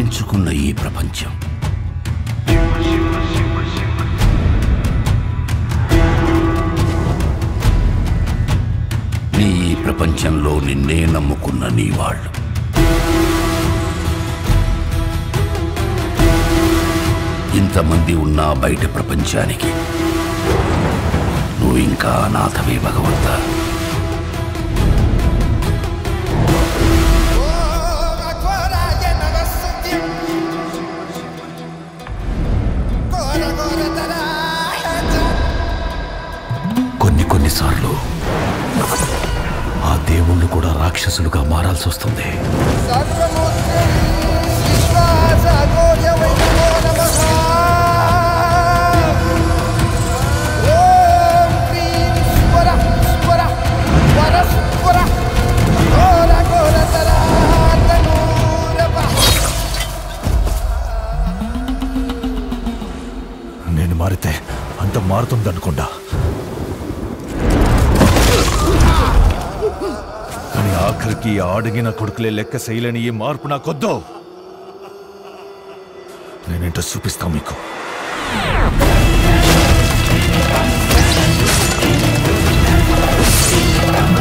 ఎంచుకున్న ఈ ప్రపంచం నీ ఈ ప్రపంచంలో నిన్నే నమ్ముకున్న నీ వాళ్ళు ఇంతమంది ఉన్నా బయట ప్రపంచానికి నువ్వు ఇంకా అనాథవే భగవంతా Agora é nosso tempo. Agora, agora dará. కొన్ని కొన్నిసార్లు ఆ దేవుళ్ళు కూడా రాక్షసులుగా మారాల్సి వస్తుంది Sarvamudra Vishwasa Gorya Vaishno Namaha. Om Krim Swara Swara Swara Swara. Agora, agora dará. Tanurava. నేను మారితే అంత మారుతుందనుకుండా కానీ ఆఖరికి ఆ అడిగిన కొడుకులే లెక్క చేయలేని ఈ మార్పు నాకొద్దు నేనేంటో చూపిస్తా మీకు Agora,